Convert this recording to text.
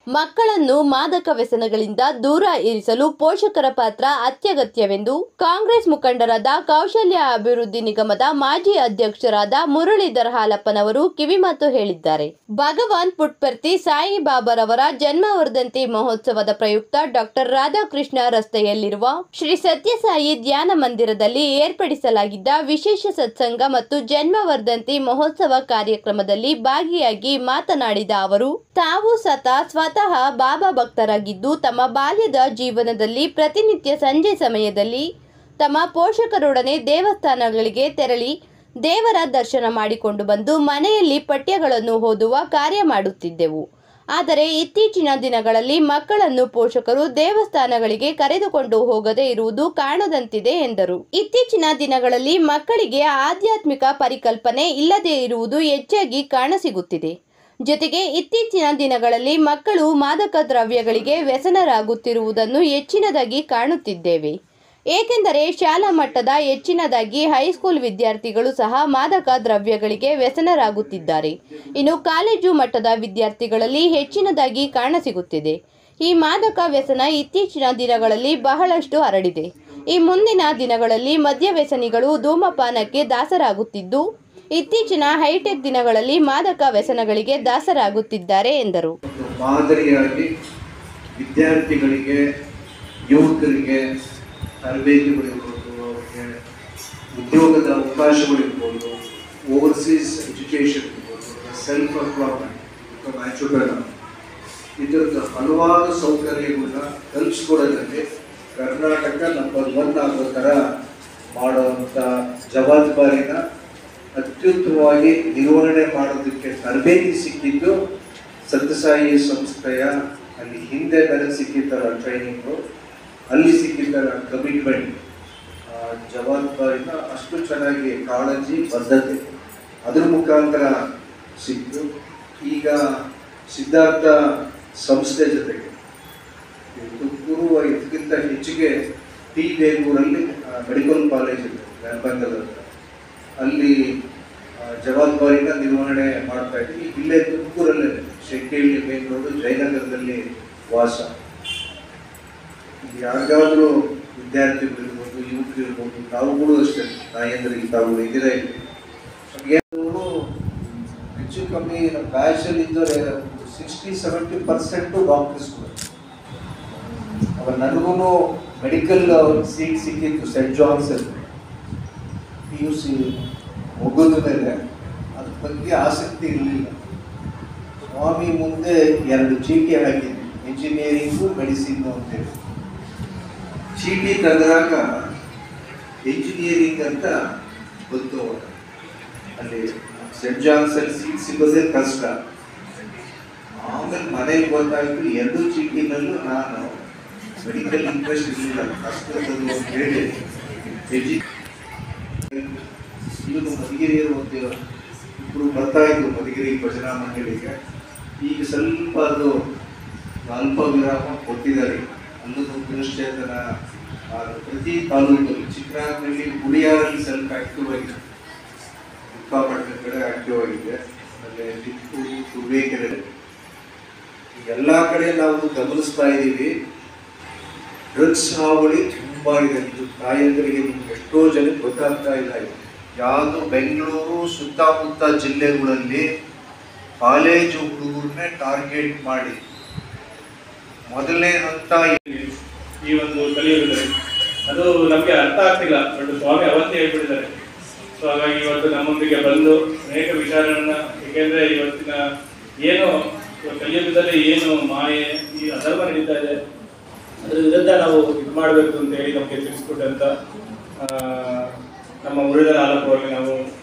ಮಕ್ಕಳನ್ನು ಮಾದಕ ವ್ಯಸನಗಳಿಂದ ದೂರ ಇರಿಸಲು ಪೋಷಕರ ಪಾತ್ರ ಅತ್ಯಗತ್ಯವೆಂದು ಕಾಂಗ್ರೆಸ್ ಮುಖಂಡರಾದ ಕೌಶಲ್ಯ ಅಭಿವೃದ್ಧಿ ನಿಗಮದ ಮಾಜಿ ಅಧ್ಯಕ್ಷರಾದ ಮುರಳೀಧರ್ ಹಾಲಪ್ಪನವರು ಕಿವಿಮಾತು ಹೇಳಿದ್ದಾರೆ ಭಗವಾನ್ ಪುಟ್ಪರ್ತಿ ಸಾಯಿಬಾಬಾರವರ ಜನ್ಮವರ್ಧಂತಿ ಮಹೋತ್ಸವದ ಪ್ರಯುಕ್ತ ಡಾಕ್ಟರ್ ರಾಧಾಕೃಷ್ಣ ರಸ್ತೆಯಲ್ಲಿರುವ ಶ್ರೀ ಸತ್ಯಸಾಯಿ ಧ್ಯಾನ ಮಂದಿರದಲ್ಲಿ ಏರ್ಪಡಿಸಲಾಗಿದ್ದ ವಿಶೇಷ ಸತ್ಸಂಗ ಮತ್ತು ಜನ್ಮವರ್ಧಂತಿ ಮಹೋತ್ಸವ ಕಾರ್ಯಕ್ರಮದಲ್ಲಿ ಭಾಗಿಯಾಗಿ ಮಾತನಾಡಿದ ಅವರು ತಾವು ಸತ ಸ್ವತಃ ಬಾಬಾ ಭಕ್ತರಾಗಿದ್ದು ತಮ್ಮ ಬಾಲ್ಯದ ಜೀವನದಲ್ಲಿ ಪ್ರತಿನಿತ್ಯ ಸಂಜೆ ಸಮಯದಲ್ಲಿ ತಮ್ಮ ಪೋಷಕರೊಡನೆ ದೇವಸ್ಥಾನಗಳಿಗೆ ತೆರಳಿ ದೇವರ ದರ್ಶನ ಮಾಡಿಕೊಂಡು ಬಂದು ಮನೆಯಲ್ಲಿ ಪಠ್ಯಗಳನ್ನು ಓದುವ ಕಾರ್ಯ ಮಾಡುತ್ತಿದ್ದೆವು ಆದರೆ ಇತ್ತೀಚಿನ ದಿನಗಳಲ್ಲಿ ಮಕ್ಕಳನ್ನು ಪೋಷಕರು ದೇವಸ್ಥಾನಗಳಿಗೆ ಕರೆದುಕೊಂಡು ಹೋಗದೇ ಇರುವುದು ಕಾಣದಂತಿದೆ ಎಂದರು ಇತ್ತೀಚಿನ ದಿನಗಳಲ್ಲಿ ಮಕ್ಕಳಿಗೆ ಆಧ್ಯಾತ್ಮಿಕ ಪರಿಕಲ್ಪನೆ ಇಲ್ಲದೇ ಇರುವುದು ಹೆಚ್ಚಾಗಿ ಕಾಣಸಿಗುತ್ತಿದೆ ಜೊತೆಗೆ ಇತ್ತೀಚಿನ ದಿನಗಳಲ್ಲಿ ಮಕ್ಕಳು ಮಾದಕ ದ್ರವ್ಯಗಳಿಗೆ ವ್ಯಸನರಾಗುತ್ತಿರುವುದನ್ನು ಹೆಚ್ಚಿನದಾಗಿ ಕಾಣುತ್ತಿದ್ದೇವೆ ಏಕೆಂದರೆ ಶಾಲಾ ಮಟ್ಟದ ಹೆಚ್ಚಿನದಾಗಿ ಹೈಸ್ಕೂಲ್ ವಿದ್ಯಾರ್ಥಿಗಳು ಸಹ ಮಾದಕ ದ್ರವ್ಯಗಳಿಗೆ ವ್ಯಸನರಾಗುತ್ತಿದ್ದಾರೆ ಇನ್ನು ಕಾಲೇಜು ಮಟ್ಟದ ವಿದ್ಯಾರ್ಥಿಗಳಲ್ಲಿ ಹೆಚ್ಚಿನದಾಗಿ ಕಾಣಸಿಗುತ್ತಿದೆ ಈ ಮಾದಕ ವ್ಯಸನ ಇತ್ತೀಚಿನ ದಿನಗಳಲ್ಲಿ ಬಹಳಷ್ಟು ಹರಡಿದೆ ಈ ಮುಂದಿನ ದಿನಗಳಲ್ಲಿ ಮದ್ಯ ವ್ಯಸನಿಗಳು ಧೂಮಪಾನಕ್ಕೆ ದಾಸರಾಗುತ್ತಿದ್ದು ಇತ್ತೀಚಿನ ಹೈಟೆಕ್ ದಿನಗಳಲ್ಲಿ ಮಾದಕ ವ್ಯಸನಗಳಿಗೆ ದಾಸರಾಗುತ್ತಿದ್ದಾರೆ ಎಂದರು ಒಂದು ಮಾದರಿಯಾಗಿ ವಿದ್ಯಾರ್ಥಿಗಳಿಗೆ ಯುವಕರಿಗೆ ತರಬೇತಿಗಳಿರ್ಬೋದು ಅವ್ರಿಗೆ ಉದ್ಯೋಗದ ಅವಕಾಶಗಳಿರ್ಬೋದು ಓವರ್ಸೀಸ್ ಎಜುಕೇಷನ್ ಇರ್ಬೋದು ಸೆಲ್ಫ್ ಎಂಪ್ಲಾಯ್ಮೆಂಟ್ ನ್ಯಾಚುರಲ್ ಇದರದ್ದು ಹಲವಾರು ಸೌಕರ್ಯಗಳನ್ನ ಕಲ್ಪಿಸ್ಕೊಡೋದ್ರಲ್ಲಿ ಕರ್ನಾಟಕ ನಂಬರ್ ಒನ್ ಆಗೋ ಥರ ಮಾಡುವಂಥ ಜವಾಬ್ದಾರಿನ ಅತ್ಯುತ್ತಮವಾಗಿ ನಿರ್ವಹಣೆ ಮಾಡೋದಕ್ಕೆ ತರಬೇತಿ ಸಿಕ್ಕಿದ್ದು ಸತ್ಯಸಾಯಿ ಸಂಸ್ಥೆಯ ಅಲ್ಲಿ ಹಿಂದೆ ನನಗೆ ಸಿಕ್ಕಿದ್ದರ ಟ್ರೈನಿಂಗು ಅಲ್ಲಿ ಸಿಕ್ಕಿದ್ದರ ಕಮಿಟ್ಮೆಂಟ್ ಜವಾಬ್ದಾರಿನ ಅಷ್ಟು ಚೆನ್ನಾಗಿ ಕಾಳಜಿ ಬದ್ಧತೆ ಅದ್ರ ಮುಖಾಂತರ ಸಿಕ್ತು ಈಗ ಸಿದ್ಧಾರ್ಥ ಸಂಸ್ಥೆ ಜೊತೆಗೆ ತುಮಕೂರು ಇದಕ್ಕಿಂತ ಹೆಚ್ಚಿಗೆ ಟಿ ಬೇಗೂರಲ್ಲಿ ಮೆಡಿಕಲ್ ಕಾಲೇಜ್ ಇದೆ ನ್ಯಾಲ್ಬಂಗಲ್ ಹತ್ರ ಅಲ್ಲಿ ಆ, ಜವಾಬ್ದಾರಿನ ನಿರ್ವಹಣೆ ಮಾಡ್ತಾ ಇದ್ವಿ ಇಲ್ಲೇ ತುಮಕೂರಲ್ಲೇ ಶೆಟ್ಟಿಹಳ್ಳಿ ಮೇನ್ ರೋಡು ಜಯನಗರದಲ್ಲಿ ವಾಸ ಯಾರಿಗಾದ್ರೂ ವಿದ್ಯಾರ್ಥಿಗಳಿರ್ಬೋದು ಯುವಕರಿರ್ಬೋದು ತಾವುಗಳು ಅಷ್ಟೇ ನಾಯಂದ್ರಿಗೆ ತಾವು ಇದ್ದೀರಾ ಇಲ್ಲಿ ನಮ್ಗೇನಾದ್ರು ಹೆಚ್ಚು ಕಮ್ಮಿ ನಮ್ಮ ಬ್ಯಾಚಲ್ಲಿ ಇದ್ದವ್ರೆ ಸಿಕ್ಸ್ಟಿ ಸೆವೆಂಟಿ ಪರ್ಸೆಂಟು ಡಾಕ್ಟರ್ಸ್ಗಳು ಅವಾಗ ನನಗೂ ಮೆಡಿಕಲ್ ಸೀಟ್ ಸಿಕ್ಕಿತ್ತು saint John's P U C ಮುಗಿದ ಮೇಲೆ ಅದ್ರ ಬಗ್ಗೆ ಆಸಕ್ತಿ ಇರಲಿಲ್ಲ ಸ್ವಾಮಿ ಮುಂದೆ ಎರಡು ಚೀಟಿ ಹಾಕಿದ್ವಿ ಇಂಜಿನಿಯರಿಂಗು ಮೆಡಿಸಿನ್ ಅಂತೇಳಿ ಚೀಟಿ ತೆಗೆದಾಗ ಇಂಜಿನಿಯರಿಂಗ್ ಅಂತ ಬಂತು ಅವಾಗ. ಅಲ್ಲಿ ಸೆಂಟ್ ಜಾನ್ಸಲ್ಲಿ ಸೀಟ್ ಸಿಗೋದೇ ಕಷ್ಟ ಆಮೇಲೆ ಮನೆಗೆ ಗೊತ್ತಾಯ್ತು ಎರಡು ಚೀಟಿನಲ್ಲೂ ನಾನು ಮೆಡಿಕಲ್ ಇಂಟ್ರೆಸ್ಟ್ ಇರಲಿಲ್ಲ ಕಷ್ಟದ್ದು ಅಂತ ಹೇಳಿ ಎಜಿ ಇವನು ಮಧುಗಿರಿಯರು ಒಂದು ಇಬ್ಬರು ಬರ್ತಾ ಇದ್ರು ಮಧುಗಿರಿ ಭಜನಾ ಮಂಡಳಿಗೆ ಈಗ ಸ್ವಲ್ಪ ಅದು ಅಲ್ಪ ವಿರಾಮ ಕೊಟ್ಟಿದ್ದಾರೆ ಅಲ್ಲೂ ಪುನಶ್ಚೇತನ ಆದ ಪ್ರತಿ ತಾಲೂಕಲ್ಲಿ ಚಿಕ್ಕನಾಗ್ನಲ್ಲಿ ಗುಡಿಯಾರಲ್ಲಿ ಸ್ವಲ್ಪ ಆಕ್ಟಿವ್ ಆಗಿದೆ ಮುಕ್ಕಾಪಟ್ಟಣ ಕಡೆ ಆಕ್ಟಿವ್ ಆಗಿದೆ ಆಮೇಲೆ ಟಿಪ್ಪೂರು ತುರುವೇಕೆರೆ ಎಲ್ಲ ಕಡೆ ನಾವು ಗಮನಿಸ್ತಾ ಇದ್ದೀವಿ ಡ್ರಗ್ಸ್ ಹಾವಳಿ ತುಂಬಾ ಇದೆ ಇದು ತಾಯಂದರಿಗೆ ನಿಮ್ಗೆ ಎಷ್ಟೋ ಜನಕ್ಕೆ ಗೊತ್ತಾಗ್ತಾ ಇಲ್ಲ ಇದು ಯಾವುದು ಬೆಂಗಳೂರು ಸುತ್ತಮುತ್ತ ಜಿಲ್ಲೆಗಳಲ್ಲಿ ಕಾಲೇಜು ಹುಡುಗರನ್ನೇ ಟಾರ್ಗೆಟ್ ಮಾಡಿ ಮೊದಲನೇ ಹಂತ ಈ ಒಂದು ಕಲಿಯುಗದಲ್ಲಿ ಅದು ನಮಗೆ ಅರ್ಥ ಆಗ್ತಿಲ್ಲ ಬಟ್ ಸ್ವಾಮಿ ಅವತ್ತೇ ಹೇಳ್ಬಿಟ್ಟಿದ್ದಾರೆ ಸೊ ಹಾಗಾಗಿ ಇವತ್ತು ನಮ್ಮೊಂದಿಗೆ ಬಂದು ಅನೇಕ ವಿಚಾರಗಳನ್ನ ಏಕೆಂದ್ರೆ ಇವತ್ತಿನ ಏನು ಇವಾಗ ಕಲಿಯುಗದಲ್ಲಿ ಏನು ಮಾಯೆ ಈ ಅಧರ್ಮ ನಡೀತಾ ಇದೆ ಅದ್ರ ವಿರುದ್ಧ ನಾವು ಇದು ಮಾಡಬೇಕು ಅಂತ ಹೇಳಿ ನಮಗೆ ತಿಳಿಸ್ಕೊಟ್ಟಂತ ಆ, ನಮ್ಮ ಮುರುಘರ ಆಲಪ್ಪ ಅವರಿಗೆ ನಾವು